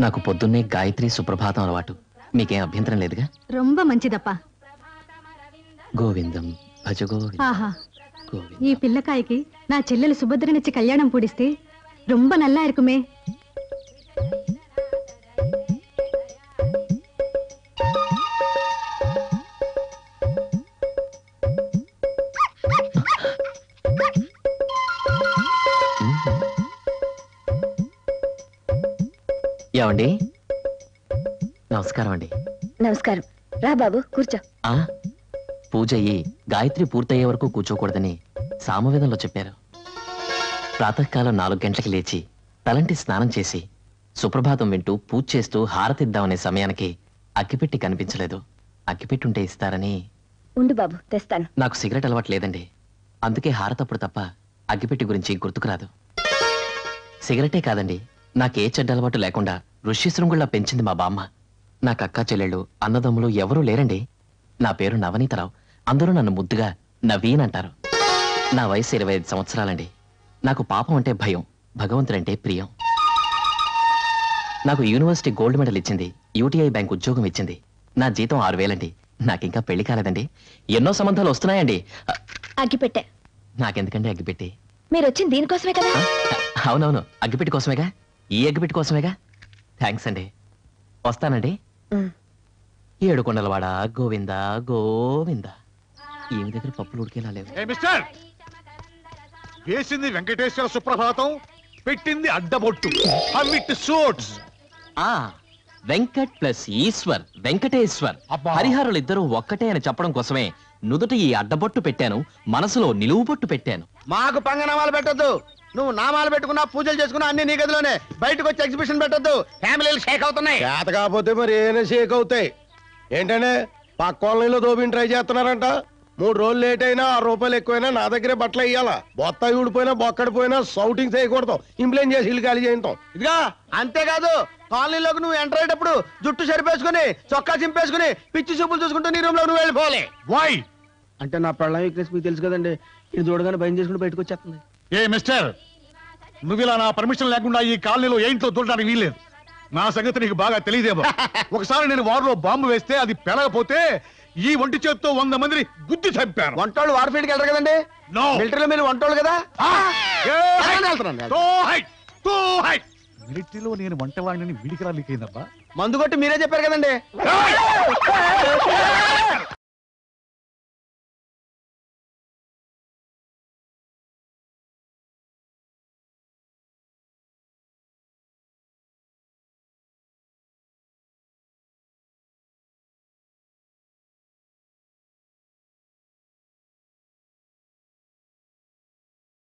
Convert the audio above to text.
నాకు పొద్దున్నే గాయత్రి సుప్రభాతం అలవాటు మీకేం అభ్యంతరం లేదుగా రొంబ మంచిదప్పా గోవిందం భజ గోవిందం ఆహా గోవిందం ఈ పిల్లకాయకి నా చెల్లెలు సుభద్రనిచ్చి కళ్యాణం పూడిస్తే రొంబ నల్లా இருக்குமே ఏమండి నమస్కారం అండి నమస్కారం రా బాబు కూర్చో ఆ పూజ అయ్యి గాయత్రి పూర్తయ్యే వరకు కూర్చోకూడదని సామవేదంలో చెప్పారు ప్రాతకాలం నాలుగు గంటలకి లేచి తలంటి స్నానం చేసి సుప్రభాతం వింటూ పూజ చేస్తూ హారతిద్దామనే సమయానికి అగ్గిపెట్టి కనిపించలేదు అగ్గిపెట్టి ఉంటే ఇస్తారని ఉండు బాబు తెస్తాను నాకు సిగరెట్ అలవాటు లేదండి అందుకే హారతప్పుడు తప్ప అగ్గిపెట్టి గురించి గుర్తుకురాదు సిగరెటే కాదండి నాకే చెడ్డ అలవాటు లేకుండా ఋష్యశృంగుల్లా పెంచింది మా బామ్మ నాకు అక్క చెల్లెళ్ళు అన్నదమ్ములు ఎవరూ లేరండి నా పేరు నవనీతరావు అందరూ నన్ను ముద్దుగా నవీన్ అంటారు నా వయసు ఇరవై ఐదు సంవత్సరాలండి నాకు పాపం అంటే భయం భగవంతుడంటే ప్రియం నాకు యూనివర్సిటీ గోల్డ్ మెడల్ ఇచ్చింది యూటీఐ బ్యాంక్ ఉద్యోగం ఇచ్చింది నా జీతం ఆరు వేలండి నాకింకా పెళ్లి కాలేదండి ఎన్నో సంబంధాలు వస్తున్నాయండి అ, అగ్గిపెట్టె నాకెందుకండి అగ్గిపెట్టి మీరు వచ్చింది దీనికోసమే కదా ఆ, అవునవును అగ్గిపెట్టి కోసమేగా ఈ అగ్గిపెట్టి కోసమేగా థ్యాంక్స్ అండి వస్తానండి ఉమ్. ఏడుకొండలవాడ గోవింద గోవింద ఏమి దగ్గర పప్పులు ఉడికేలా లేవు ఏ మిస్టర్ వేసింది వెంకటేశ్వర సుప్రభాతం పెట్టింది అడ్డబొట్టు అవిట్ సూట్స్ ఆ వెంకట్ ప్లస్ ఈశ్వర్ వెంకటేశ్వర్ అబ్బా. హరిహరులు ఇద్దరు ఒక్కటే అని చెప్పడం కోసమే నుదుట ఈ అడ్డబొట్టు పెట్టాను మనసులో నిలువు బొట్టు పెట్టాను మాకు పంగనామాలు పెట్టొద్దు నువ్వు నామాలు పెట్టుకున్నా పూజలు చేసుకున్నా అన్ని నీ గదిలోనే బయటకు వచ్చి ఎగ్జిబిషన్ పెట్టొద్దు ఫ్యామిలీలు షేక్ అవుతున్నాయి చేత కాకపోతే మరి ఏమైనా షేక్ అవుతాయి ఏంటంటే పక్క కాలనీలో దోబిని ట్రై చేస్తున్నారంట మూడు రోజులు లేట్ అయినా ఆరు రూపాయలు ఎక్కువైనా నా దగ్గరే బట్టలు ఇయ్యాలా బొత్త ఊడిపోయినా బొక్కడిపోయినా సౌటింగ్ చేయకూడదు ఇంప్లైన్ చేసి ఇల్లు ఖాళీ చేయంతాం ఇదిగా అంతేకాదు కాలనీలోకి నువ్వు ఎంటర్ అయ్యేటప్పుడు జుట్టు సరిపేసుకుని చొక్కా చింపేసుకుని పిచ్చి చూపులు చూసుకుంటూ నీ రూమ్ లో నువ్వు వెళ్ళిపోవాలి వై అంటే నా పెళ్ళం వీక్నెస్ మీకు తెలుసు కదండి ఇది చూడగానే భయం చేసుకుని బయటకు వచ్చేస్తుంది ఏ మిస్టర్ నువ్వు ఇలా నా పర్మిషన్ లేకుండా ఈ కాలనీలో ఏంట్లో దూరడానికి వీల్లేదు నా సంగతి నీకు బాగా తెలియదేమో ఒకసారి నేను వారిలో బాంబు వేస్తే అది పెరగపోతే ఈ ఒంటి చేత్తో వంద మందిని గుద్ది చంపాను వంటోళ్ళు వార్ఫీల్డ్కి వెళ్ళరు కదండి No. మిలిటరీలో మీరు వంటోళ్ళు కదా ఆ! ఏ హై! వెళ్తున్నాను, వెళ్తున్నాను. తో హై! తో హై! మిలిటరీలో నేను వంటవాడిని వీడికి లీక్ అయిందబ్బా మందు కొట్టి మీరే చెప్పారు కదండి ఏయ్!